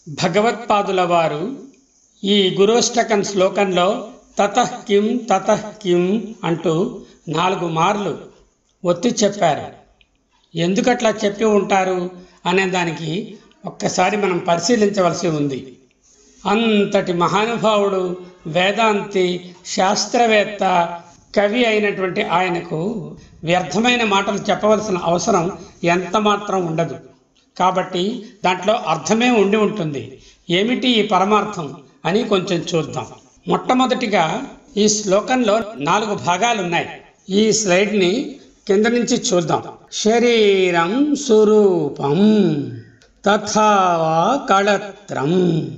భగవత్పాదుల వారు ఈ గురోష్టకం శ్లోకంలో తతః కిం తతః కిం అంటూ నాలుగు మార్లు ఒత్తి చెప్పారు ఎందుకట్లా చెప్పి ఉంటారు అనే దానికి ఒక్కసారి మనం పరిశీలించవలసి ఉంది అంతటి మహానుభావుడు వేదాంతి శాస్త్రవేత్త కవి అయినటువంటి ఆయనకు వ్యర్థమైన మాటలు చెప్పవలసిన అవసరం ఎంత మాత్రం ఉండదు కాబట్టి దాంట్లో అర్థమే ఉండి ఉంటుంది ఏమిటి ఈ పరమార్థం అని కొంచెం చూద్దాం మొట్టమొదటిగా ఈ శ్లోకంలో నాలుగు భాగాలు ఉన్నాయి ఈ స్లైడ్ని కింద నుంచి చూద్దాం శరీరం స్వరూపం తథా కళత్రం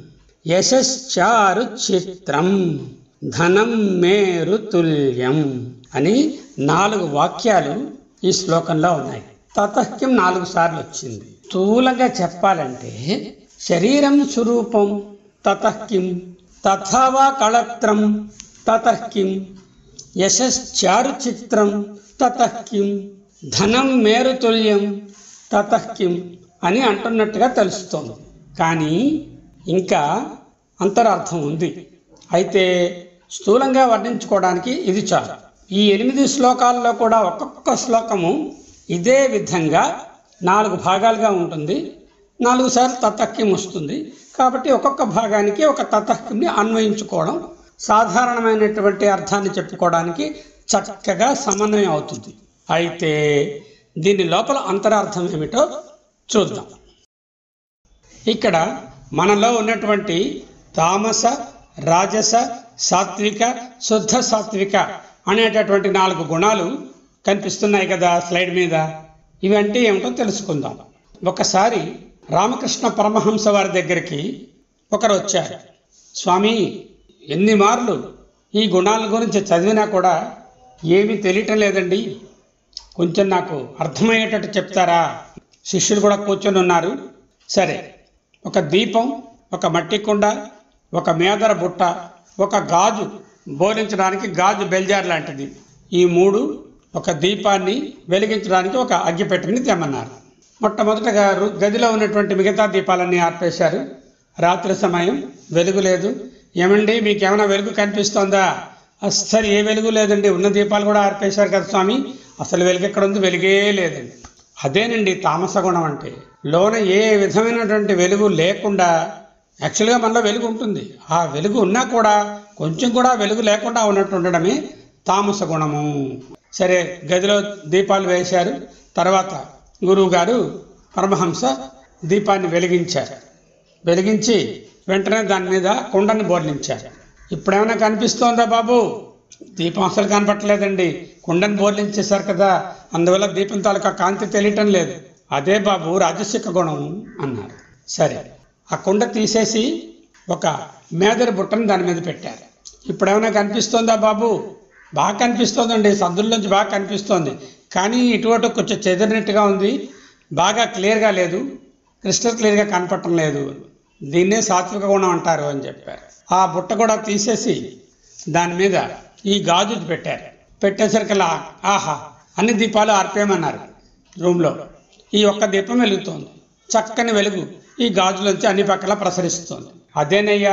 యశశ్చారు చిత్రం ధనం మేరు తుల్యం అని నాలుగు వాక్యాలు ఈ శ్లోకంలో ఉన్నాయి తతహ్యం నాలుగు సార్లు వచ్చింది స్థూలంగా చెప్పాలంటే శరీరం స్వరూపం తతహ్కిం తథావా కళత్రం తతహ్కిం యశశ్చారు చిత్రం తతహ్కిం ధనం మేరుతుల్యం తతహ్కిం అని అంటున్నట్టుగా తెలుస్తోంది కానీ ఇంకా అంతరార్థం ఉంది అయితే స్థూలంగా వర్ణించుకోవడానికి ఇది చాలు ఈ ఎనిమిది శ్లోకాల్లో కూడా ఒక్కొక్క శ్లోకము ఇదే విధంగా నాలుగు భాగాలుగా ఉంటుంది నాలుగు సార్లు తతక్యం వస్తుంది కాబట్టి ఒక్కొక్క భాగానికి ఒక తతక్యంని అన్వయించుకోవడం సాధారణమైనటువంటి అర్థాన్ని చెప్పుకోవడానికి చక్కగా సమన్వయం అవుతుంది అయితే దీని లోపల అంతరార్థం ఏమిటో చూద్దాం ఇక్కడ మనలో ఉన్నటువంటి తామస రాజస సాత్విక శుద్ధ సాత్విక అనేటటువంటి నాలుగు గుణాలు కనిపిస్తున్నాయి కదా స్లైడ్ మీద ఇవంటే ఏమిటో తెలుసుకుందాం ఒకసారి రామకృష్ణ పరమహంస వారి దగ్గరికి ఒకరు వచ్చారు స్వామి ఎన్ని మార్లు ఈ గుణాల గురించి చదివినా కూడా ఏమీ తెలియటం లేదండి కొంచెం నాకు అర్థమయ్యేటట్టు చెప్తారా శిష్యులు కూడా కూర్చొని ఉన్నారు సరే ఒక దీపం ఒక మట్టి కుండ ఒక మేదర బుట్ట ఒక గాజు బోలించడానికి గాజు బెల్జార్ లాంటిది ఈ మూడు ఒక దీపాన్ని వెలిగించడానికి ఒక అగ్గిపెట్టెని తెమ్మన్నారు మొట్టమొదటగా రు- గదిలో ఉన్నటువంటి మిగతా దీపాలన్నీ ఆర్పేశారు రాత్రి సమయం వెలుగు లేదు ఏమండి మీకేమైనా వెలుగు కనిపిస్తోందా అస్సలు ఏ వెలుగు లేదండి ఉన్న దీపాలు కూడా ఆర్పేశారు కదా స్వామి అసలు వెలుగు ఎక్కడ ఉంది వెలుగే లేదండి అదేనండి తామస గుణం అంటే లోన ఏ విధమైనటువంటి వెలుగు లేకుండా యాక్చువల్గా మనలో వెలుగు ఉంటుంది ఆ వెలుగు ఉన్నా కూడా కొంచెం కూడా వెలుగు లేకుండా ఉన్నట్టు ఉండడమే తామస గుణము సరే గదిలో దీపాలు వేశారు తర్వాత గురువు గారు పరమహంస దీపాన్ని వెలిగించారు వెలిగించి వెంటనే దాని మీద కుండని బోర్లించారు ఇప్పుడేమైనా కనిపిస్తోందా బాబు దీపం అసలు కనపట్టలేదండి కుండని బోర్లించేశారు కదా అందువల్ల దీపం తాలూకా కాంతి తెలియటం లేదు అదే బాబు రాజసిక గుణం అన్నారు సరే ఆ కుండ తీసేసి ఒక మేదరి బుట్టను దాని మీద పెట్టారు ఇప్పుడేమైనా కనిపిస్తోందా బాబు బాగా కనిపిస్తోందండి సందుల్లోంచి బాగా కనిపిస్తోంది కానీ ఇటువంటి కొంచెం చెదిరినట్టుగా ఉంది బాగా క్లియర్గా లేదు క్రిస్టల్ క్లియర్గా కనపడటం లేదు దీన్నే సాత్విక గుణం అంటారు అని చెప్పారు ఆ బుట్ట కూడా తీసేసి దాని మీద ఈ గాజు పెట్టారు పెట్టేసరికల్లా ఆహా అన్ని దీపాలు ఆర్పేయమన్నారు రూమ్లో ఈ ఒక్క దీపం వెలుగుతోంది చక్కని వెలుగు ఈ గాజులోంచి అన్ని పక్కల ప్రసరిస్తోంది అదేనయ్యా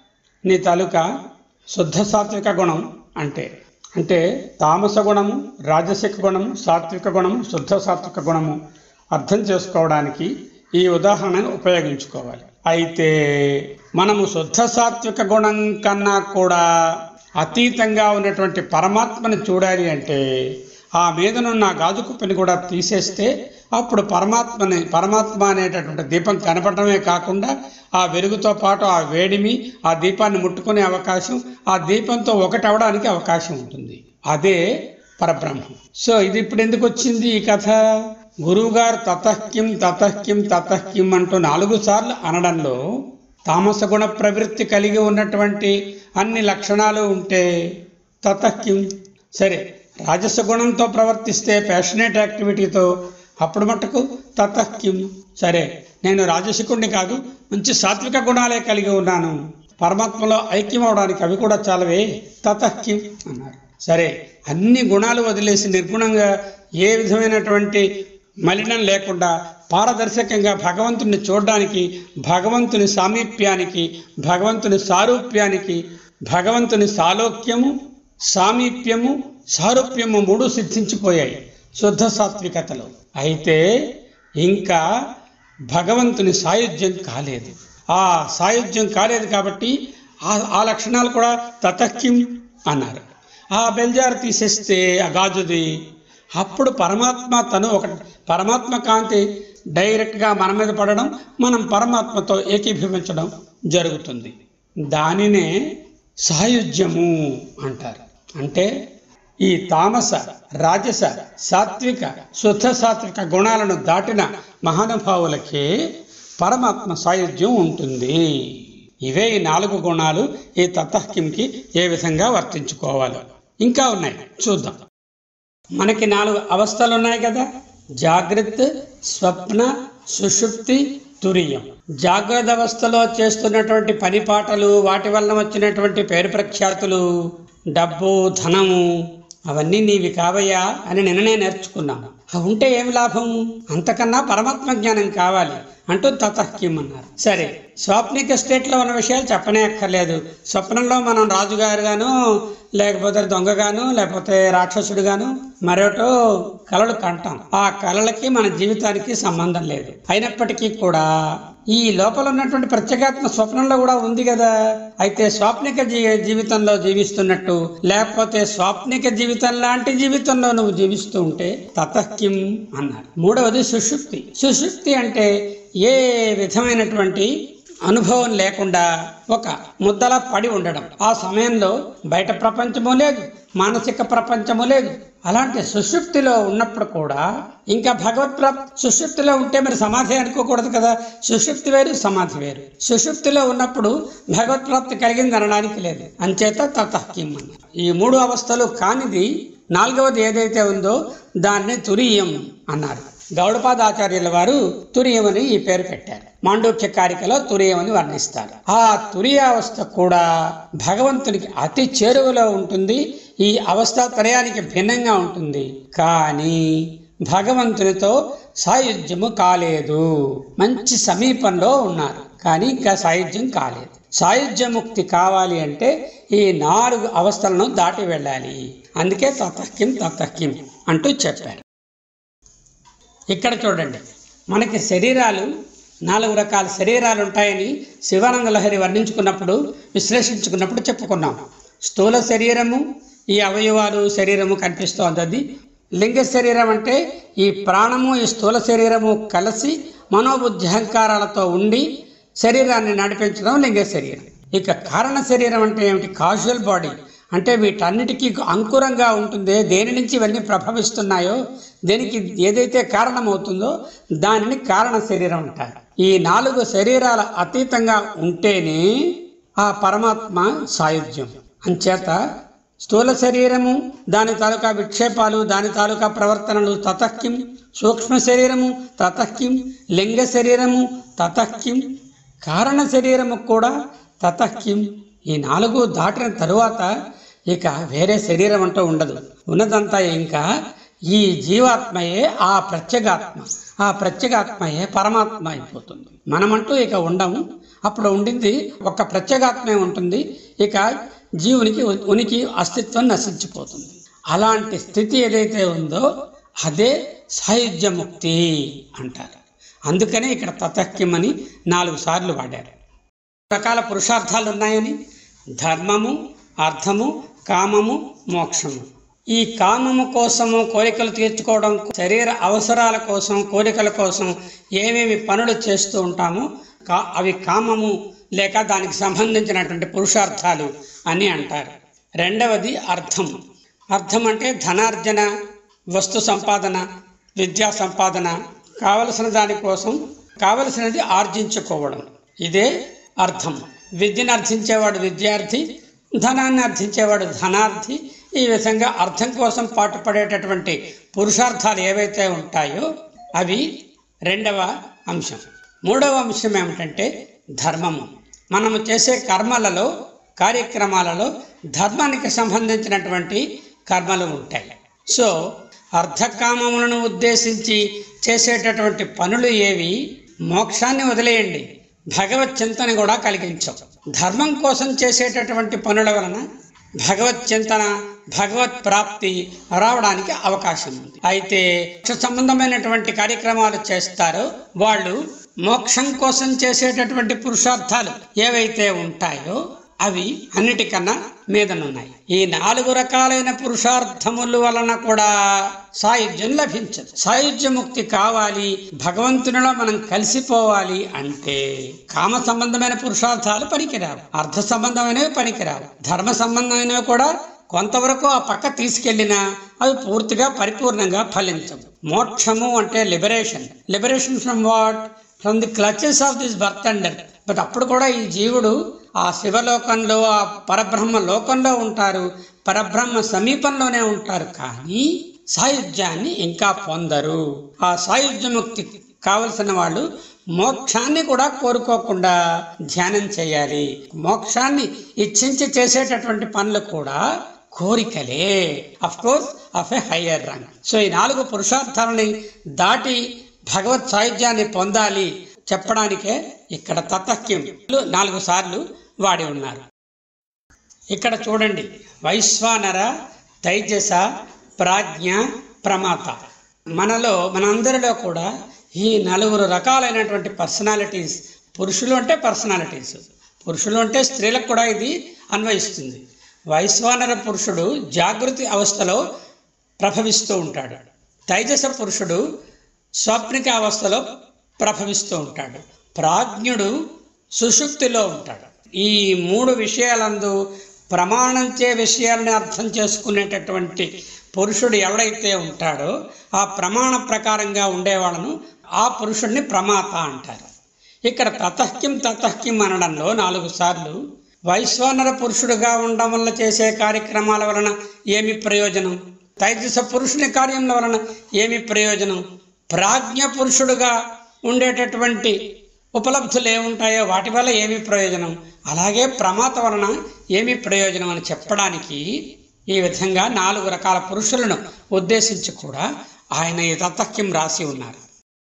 నీ తాలూకా శుద్ధ సాత్విక గుణం అంటే అంటే తామస గుణము రాజసిక గుణము సాత్విక గుణము శుద్ధ సాత్విక గుణము అర్థం చేసుకోవడానికి ఈ ఉదాహరణను ఉపయోగించుకోవాలి అయితే మనము శుద్ధ సాత్విక గుణం కన్నా కూడా అతీతంగా ఉన్నటువంటి పరమాత్మని చూడాలి అంటే ఆ మీదనున్న ఆ గాజు కుప్పని కూడా తీసేస్తే అప్పుడు పరమాత్మని పరమాత్మ అనేటటువంటి దీపం కనపడమే కాకుండా ఆ వెలుగుతో పాటు ఆ వేడిమి ఆ దీపాన్ని ముట్టుకునే అవకాశం ఆ దీపంతో ఒకటి అవడానికి అవకాశం ఉంటుంది అదే పరబ్రహ్మం సో ఇది ఇప్పుడు ఎందుకు వచ్చింది ఈ కథ గురువుగారు తతహ్కిం తతహ్కిం తతహ్కిం అంటూ నాలుగు సార్లు అనడంలో తామస గుణ ప్రవృత్తి కలిగి ఉన్నటువంటి అన్ని లక్షణాలు ఉంటే తతహ్కిం సరే రాజస గుణంతో ప్రవర్తిస్తే ప్యాషనేట్ యాక్టివిటీతో అప్పుడు మట్టుకు తతహ్కిం సరే నేను రాజసికుణ్ణి కాదు మంచి సాత్విక గుణాలే కలిగి ఉన్నాను పరమాత్మలో ఐక్యం అవడానికి అవి కూడా చాలవే తతహ్కిం అన్నారు సరే అన్ని గుణాలు వదిలేసి నిర్గుణంగా ఏ విధమైనటువంటి మలినం లేకుండా పారదర్శకంగా భగవంతుని చూడడానికి భగవంతుని సామీప్యానికి భగవంతుని సారూప్యానికి భగవంతుని సాలోక్యము సామీప్యము సారూప్యము మూడు సిద్ధించిపోయాయి శుద్ధ సాత్వికతలో అయితే ఇంకా భగవంతుని సాయుధ్యం కాలేదు ఆ సాయుధ్యం కాలేదు కాబట్టి ఆ ఆ లక్షణాలు కూడా తతక్కిం అన్నారు ఆ బెల్జారు తీసేస్తే ఆ గాజుది అప్పుడు పరమాత్మ తను ఒక పరమాత్మ కాంతి డైరెక్ట్గా మన మీద పడడం మనం పరమాత్మతో ఏకీభవించడం జరుగుతుంది దానినే సాయుధ్యము అంటారు అంటే ఈ తామస రాజస సాత్విక శుద్ధ సాత్విక గుణాలను దాటిన మహానుభావులకే పరమాత్మ సాయుధ్యం ఉంటుంది ఇవే ఈ నాలుగు గుణాలు ఈ తతహ్కింకి ఏ విధంగా వర్తించుకోవాలి ఇంకా ఉన్నాయి చూద్దాం మనకి నాలుగు అవస్థలు ఉన్నాయి కదా జాగ్రత్త స్వప్న సుషుప్తి తురియం జాగ్రత్త అవస్థలో చేస్తున్నటువంటి పని పాటలు వాటి వల్ల వచ్చినటువంటి పేరు ప్రఖ్యాతులు డబ్బు ధనము అవన్నీ నీవి కావయ్యా అని నిన్ననే నేర్చుకున్నాను అవి ఉంటే ఏమి లాభం అంతకన్నా పరమాత్మ జ్ఞానం కావాలి అంటూ తతహ్కిం అన్నారు సరే స్వాప్నిక స్టేట్లో ఉన్న విషయాలు చెప్పనే అక్కర్లేదు స్వప్నంలో మనం రాజుగారుగాను లేకపోతే దొంగగాను లేకపోతే రాక్షసుడుగాను మరొకటో కళలు కంటాం ఆ కళలకి మన జీవితానికి సంబంధం లేదు అయినప్పటికీ కూడా ఈ లోపల ఉన్నటువంటి ప్రత్యేగాత్మ స్వప్నంలో కూడా ఉంది కదా అయితే స్వాప్నిక జీ జీవితంలో జీవిస్తున్నట్టు లేకపోతే స్వాప్నిక జీవితం లాంటి జీవితంలో నువ్వు జీవిస్తూ ఉంటే తతహ్కిం అన్నారు మూడవది సుషుప్తి సుషుప్తి అంటే ఏ విధమైనటువంటి అనుభవం లేకుండా ఒక ముద్దలా పడి ఉండడం ఆ సమయంలో బయట ప్రపంచము లేదు మానసిక ప్రపంచము లేదు అలాంటి సుషుప్తిలో ఉన్నప్పుడు కూడా ఇంకా భగవత్ ప్రాప్ సుషుప్తిలో ఉంటే మరి సమాధి అనుకోకూడదు కదా సుషుప్తి వేరు సమాధి వేరు సుషుప్తిలో ఉన్నప్పుడు భగవత్ ప్రాప్తి కలిగింది అనడానికి లేదు అంచేత తతహ్కిం అన్నారు ఈ మూడు అవస్థలు కానిది నాలుగవది ఏదైతే ఉందో దాన్ని తురియం అన్నారు గౌడపాదాచార్యుల వారు తురియం అని ఈ పేరు పెట్టారు మాండూక్య కారికలో తురియం అని వర్ణిస్తారు ఆ తురియావస్థ కూడా భగవంతునికి అతి చేరువలో ఉంటుంది ఈ అవస్థ త్రయానికి భిన్నంగా ఉంటుంది కానీ భగవంతునితో సాయుధ్యము కాలేదు మంచి సమీపంలో ఉన్నారు కానీ ఇంకా సాయుధ్యం కాలేదు సాయుధ్యముక్తి కావాలి అంటే ఈ నాలుగు అవస్థలను దాటి వెళ్ళాలి అందుకే తతహ్కిం తతహ్కిం అంటూ చెప్పారు ఇక్కడ చూడండి మనకి శరీరాలు నాలుగు రకాల శరీరాలు ఉంటాయని శివానంద లహరి వర్ణించుకున్నప్పుడు విశ్లేషించుకున్నప్పుడు చెప్పుకున్నాం స్థూల శరీరము ఈ అవయవాలు శరీరము కనిపిస్తోంది అది లింగ శరీరం అంటే ఈ ప్రాణము ఈ స్థూల శరీరము కలిసి మనోబుద్ధి అహంకారాలతో ఉండి శరీరాన్ని నడిపించడం లింగ శరీరం ఇక కారణ శరీరం అంటే ఏమిటి కాజువల్ బాడీ అంటే వీటన్నిటికీ అంకురంగా ఉంటుందే దేని నుంచి ఇవన్నీ ప్రభవిస్తున్నాయో దేనికి ఏదైతే కారణమవుతుందో దానిని కారణ శరీరం అంటారు ఈ నాలుగు శరీరాల అతీతంగా ఉంటేనే ఆ పరమాత్మ సాయుధ్యం అంచేత స్థూల శరీరము దాని తాలూకా విక్షేపాలు దాని తాలూకా ప్రవర్తనలు తతక్కిం సూక్ష్మ శరీరము తతక్కిం లింగ శరీరము తతక్కిం కారణ శరీరము కూడా తతక్కిం ఈ నాలుగు దాటిన తరువాత ఇక వేరే శరీరం అంటూ ఉండదు ఉన్నదంతా ఇంకా ఈ జీవాత్మయే ఆ ప్రత్యేగాత్మ ఆ ప్రత్యేగాత్మయే పరమాత్మ అయిపోతుంది మనమంటూ ఇక ఉండము అప్పుడు ఉండింది ఒక ప్రత్యేగాత్మే ఉంటుంది ఇక జీవునికి ఉ- ఉనికి అస్తిత్వం నశించిపోతుంది అలాంటి స్థితి ఏదైతే ఉందో అదే సాయుధ్యముక్తి అంటారు అందుకనే ఇక్కడ తతక్కిమని నాలుగు సార్లు వాడారు రకాల పురుషార్థాలు ఉన్నాయని ధర్మము అర్థము కామము మోక్షము ఈ కామము కోసము కోరికలు తీర్చుకోవడం శరీర అవసరాల కోసం కోరికల కోసం ఏమేమి పనులు చేస్తూ ఉంటామో కా అవి కామము లేక దానికి సంబంధించినటువంటి పురుషార్థాలు అని అంటారు రెండవది అర్థం అర్థం అంటే ధనార్జన వస్తు సంపాదన విద్యా సంపాదన కావలసిన దానికోసం కావలసినది ఆర్జించుకోవడం ఇదే అర్థం విద్యను అర్థించేవాడు విద్యార్థి ధనాన్ని అర్థించేవాడు ధనార్థి ఈ విధంగా అర్థం కోసం పాటుపడేటటువంటి పురుషార్థాలు ఏవైతే ఉంటాయో అవి రెండవ అంశం మూడవ అంశం ఏమిటంటే ధర్మము మనము చేసే కర్మలలో కార్యక్రమాలలో ధర్మానికి సంబంధించినటువంటి కర్మలు ఉంటాయి సో అర్థకామములను ఉద్దేశించి చేసేటటువంటి పనులు ఏవి మోక్షాన్ని వదిలేయండి భగవత్ చింతన కూడా కలిగించవు ధర్మం కోసం చేసేటటువంటి పనుల వలన భగవత్ చింతన భగవత్ ప్రాప్తి రావడానికి అవకాశం ఉంది అయితే మోక్ష సంబంధమైనటువంటి కార్యక్రమాలు చేస్తారో వాళ్ళు మోక్షం కోసం చేసేటటువంటి పురుషార్థాలు ఏవైతే ఉంటాయో అవి అన్నిటికన్నా మీదనున్నాయి ఈ నాలుగు రకాలైన పురుషార్థముల వలన కూడా సాయుధ్యం లభించదు సాయుధ్య ముక్తి కావాలి భగవంతునిలో మనం కలిసిపోవాలి అంటే కామ సంబంధమైన పురుషార్థాలు పనికిరావు అర్థ సంబంధమైనవి పనికిరావు ధర్మ సంబంధమైనవి కూడా కొంతవరకు ఆ పక్క తీసుకెళ్లినా అవి పూర్తిగా పరిపూర్ణంగా ఫలించవు మోక్షము అంటే liberation liberation from what from the clutches of this birth and death but అప్పుడు కూడా ఈ జీవుడు ఆ శివలోకంలో ఆ పరబ్రహ్మ లోకంలో ఉంటారు పరబ్రహ్మ సమీపంలోనే ఉంటారు కానీ సాయుధ్యాన్ని ఇంకా పొందరు ఆ సాయుధ్యముక్తి కావలసిన వాళ్ళు మోక్షాన్ని కూడా కోరుకోకుండా ధ్యానం చేయాలి మోక్షాన్ని ఇచ్చించి చేసేటటువంటి పనులు కూడా కోరికలే of course of a higher rung so ఈ నాలుగు పురుషార్థాలని దాటి భగవత్ సాయుధ్యాన్ని పొందాలి చెప్పడానికే ఇక్కడ తతక్యం నాలుగు సార్లు వాడి ఉన్నారు ఇక్కడ చూడండి వైశ్వానర తైజస ప్రాజ్ఞ ప్రమాత మనలో మనందరిలో కూడా ఈ నలుగురు రకాలైనటువంటి పర్సనాలిటీస్ పురుషులు అంటే పర్సనాలిటీస్ పురుషులు అంటే స్త్రీలకు కూడా ఇది అన్వయిస్తుంది వైశ్వానర పురుషుడు జాగృతి అవస్థలో ప్రభవిస్తూ ఉంటాడు తైజస పురుషుడు స్వప్నిక అవస్థలో ప్రభవిస్తూ ఉంటాడు ప్రాజ్ఞుడు సుషుప్తిలో ఉంటాడు ఈ మూడు విషయాలందు ప్రమాణంచే విషయాలని అర్థం చేసుకునేటటువంటి పురుషుడు ఎవడైతే ఉంటాడో ఆ ప్రమాణ ప్రకారంగా ఉండేవాళ్ళను ఆ పురుషుడిని ప్రమాత అంటారు ఇక్కడ తతహ్కిం తతహ్కిం అనడంలో నాలుగు సార్లు వైశ్వానర పురుషుడుగా ఉండడం వల్ల చేసే కార్యక్రమాల వలన ఏమి ప్రయోజనం తైజస పురుషుని కార్యముల వలన ఏమి ప్రయోజనం ప్రాజ్ఞ పురుషుడుగా ఉండేటటువంటి ఉపలబ్ధులు ఏముంటాయో వాటి వల్ల ఏమి ప్రయోజనం అలాగే ప్రమాత వలన ఏమి ప్రయోజనం అని చెప్పడానికి ఈ విధంగా నాలుగు రకాల పురుషులను ఉద్దేశించి కూడా ఆయన ఈ తతక్యం రాసి ఉన్నారు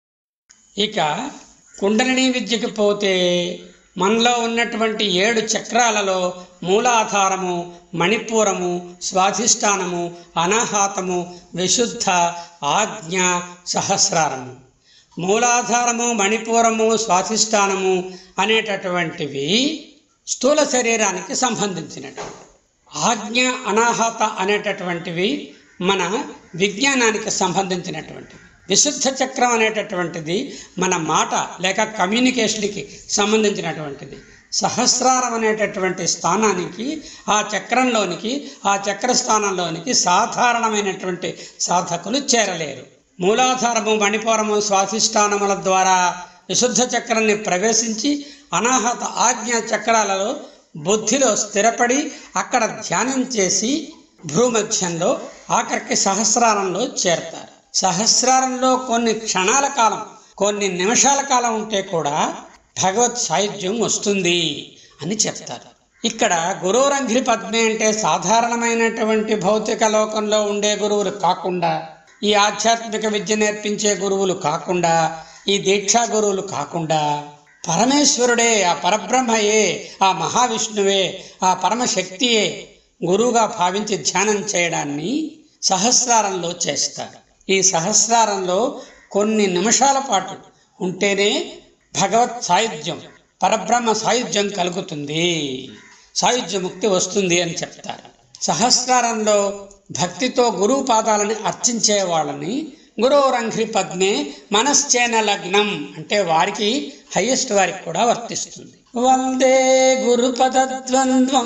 ఇక కుండలిని విద్యకి పోతే మనలో ఉన్నటువంటి ఏడు చక్రాలలో మూలాధారము మణిపూరము స్వాధిష్టానము అనాహాతము విశుద్ధ ఆజ్ఞ సహస్రారము మూలాధారము మణిపూరము స్వాధిష్టానము అనేటటువంటివి స్థూల శరీరానికి సంబంధించినటువంటి ఆజ్ఞ అనాహత అనేటటువంటివి మన విజ్ఞానానికి సంబంధించినటువంటివి విశుద్ధ చక్రం అనేటటువంటిది మన మాట లేక కమ్యూనికేషన్కి సంబంధించినటువంటిది సహస్రారం అనేటటువంటి స్థానానికి ఆ చక్రంలోనికి ఆ చక్ర స్థానంలోనికి సాధారణమైనటువంటి సాధకులు చేరలేరు మూలాధారము మణిపురము స్వాధిష్టానముల ద్వారా విశుద్ధ చక్రాన్ని ప్రవేశించి అనాహత ఆజ్ఞ చక్రాలలో బుద్ధిలో స్థిరపడి అక్కడ ధ్యానం చేసి భూమధ్యంలో ఆఖరికి సహస్రారంలో చేరతారు సహస్రారంలో కొన్ని క్షణాల కాలం కొన్ని నిమిషాల కాలం ఉంటే కూడా భగవత్ సాయుధ్యం వస్తుంది అని చెప్తారు ఇక్కడ గురువురంధ్రి పద్మే అంటే సాధారణమైనటువంటి భౌతిక లోకంలో ఉండే గురువులు కాకుండా ఈ ఆధ్యాత్మిక విద్య నేర్పించే గురువులు కాకుండా ఈ దీక్షా గురువులు కాకుండా పరమేశ్వరుడే ఆ పరబ్రహ్మయే ఆ మహావిష్ణువే ఆ పరమశక్తియే గురువుగా భావించి ధ్యానం చేయడాన్ని సహస్రారంలో చేస్తారు ఈ సహస్రారంలో కొన్ని నిమిషాల పాటు ఉంటేనే భగవత్ సాయుధ్యం పరబ్రహ్మ సాయుధ్యం కలుగుతుంది సాయుధ్యముక్తి వస్తుంది అని చెప్తారు సహస్రారంలో భక్తితో గురువు పాదాలని అర్చించే వాళ్ళని గురువురంఘ్రి పద్మే మనశ్చేన లగ్నం అంటే వారికి హయ్యెస్ట్ వారికి కూడా వర్తిస్తుంది వందే గురుపదద్వంద్వం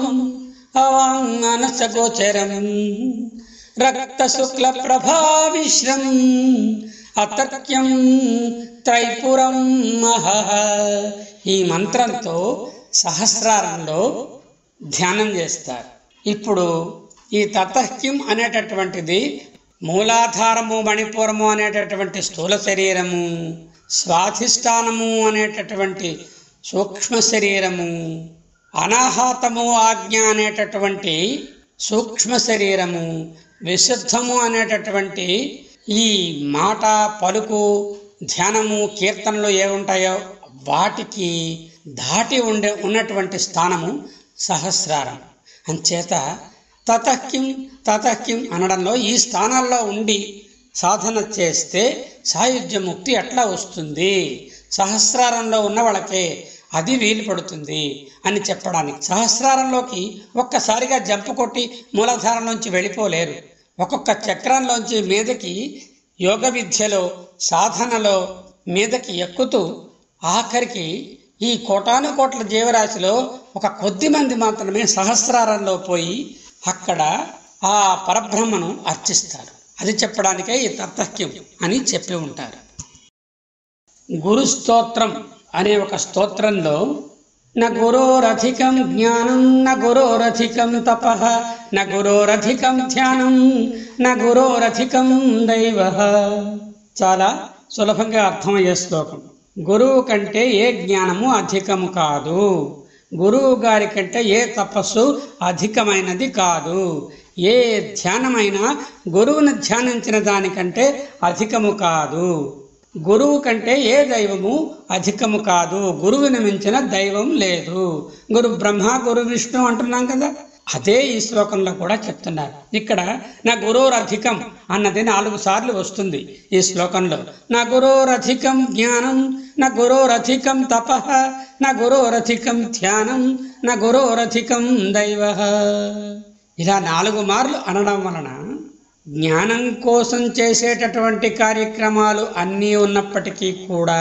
అవాంగనసగోచరం రక్త శుక్ల ప్రభావిశ్రం అతక్యం త్రైపురం మహః ఈ మంత్రంతో సహస్రారంలో ధ్యానం చేస్తారు ఇప్పుడు ఈ తతహ్యం అనేటటువంటిది మూలాధారము మణిపూరము అనేటటువంటి స్థూల శరీరము స్వాధిష్టానము అనేటటువంటి సూక్ష్మ శరీరము అనాహాతము ఆజ్ఞ అనేటటువంటి సూక్ష్మ శరీరము విశుద్ధము అనేటటువంటి ఈ మాట పలుకు ధ్యానము కీర్తనలు ఏ ఉంటాయో వాటికి దాటి ఉండే ఉన్నటువంటి స్థానము సహస్రారం అంచేత తతకిం తతకిం అనడంలో ఈ స్థానాల్లో ఉండి సాధన చేస్తే సాయుధ్య ముక్తి ఎట్లా వస్తుంది సహస్రారంలో ఉన్న వాళ్ళకే అది వీలు పడుతుంది అని చెప్పడానికి సహస్రారంలోకి ఒక్కసారిగా జంపు కొట్టి మూలాధారంలోంచి వెళ్ళిపోలేరు ఒక్కొక్క చక్రంలోంచి మీదకి యోగ విద్యలో సాధనలో మీదకి ఎక్కుతూ ఆఖరికి ఈ కోటాను కోట్ల జీవరాశిలో ఒక కొద్ది మంది మాత్రమే సహస్రారంలో పోయి అక్కడ ఆ పరబ్రహ్మను అర్చిస్తారు అది చెప్పడానికే ఈ తత్తహ్యం అని చెప్పి ఉంటారు గురు స్తోత్రం అనే ఒక స్తోత్రంలో న గురోరధికం జ్ఞానం న గురోరధికం తప న గురోరధికం ధ్యానం న గురోరధికం దైవ చాలా సులభంగా అర్థమయ్యే శ్లోకం గురువు కంటే ఏ జ్ఞానము అధికము కాదు గురువు గారి కంటే ఏ తపస్సు అధికమైనది కాదు ఏ ధ్యానమైనా గురువును ధ్యానించిన దానికంటే అధికము కాదు గురువు కంటే ఏ దైవము అధికము కాదు గురువుని మించిన దైవం లేదు గురు బ్రహ్మ గురు విష్ణు అంటున్నాం కదా అదే ఈ శ్లోకంలో కూడా చెప్తున్నారు ఇక్కడ నా గురోరధికం అన్నది నాలుగు సార్లు వస్తుంది ఈ శ్లోకంలో నా గురోరధికం జ్ఞానం నా గురోరధికం తప నా గురోరధికం ధ్యానం నా గురోరధికం దైవ ఇలా నాలుగు మార్లు అనడం వలన జ్ఞానం కోసం చేసేటటువంటి కార్యక్రమాలు అన్నీ ఉన్నప్పటికీ కూడా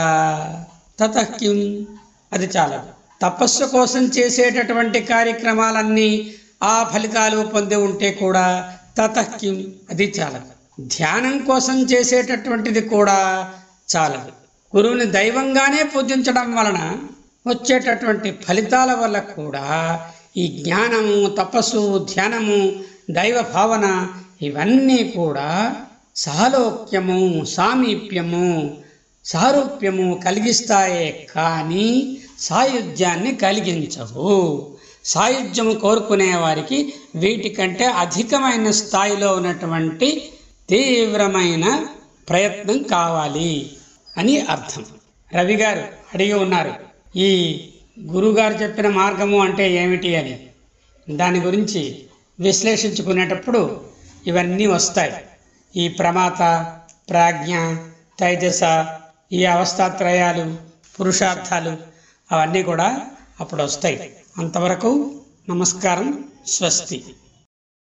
తతకిం అది చాలదు తపస్సు కోసం చేసేటటువంటి కార్యక్రమాలన్నీ ఆ ఫలితాలు పొంది ఉంటే కూడా తతకిం అది చాలదు ధ్యానం కోసం చేసేటటువంటిది కూడా చాలదు గురువుని దైవంగానే పూజించడం వలన వచ్చేటటువంటి ఫలితాల వల్ల కూడా ఈ జ్ఞానము తపస్సు ధ్యానము దైవ భావన ఇవన్నీ కూడా సాలోక్యము సామీప్యము సారూప్యము కలిగిస్తాయే కానీ సాయుధ్యాన్ని కలిగించవు సాయుధ్యము కోరుకునే వారికి వీటికంటే అధికమైన స్థాయిలో ఉన్నటువంటి తీవ్రమైన ప్రయత్నం కావాలి అని అర్థం రవి గారు అడిగి ఉన్నారు ఈ గురుగారు చెప్పిన మార్గము అంటే ఏమిటి అని దాని గురించి విశ్లేషించుకునేటప్పుడు ఇవన్నీ వస్తాయి ఈ ప్రమాత ప్రాజ్ఞ తైజస ఈ అవస్థాత్రయాలు పురుషార్థాలు అవన్నీ కూడా అప్పుడు వస్తాయి అంతవరకు నమస్కారం స్వస్తి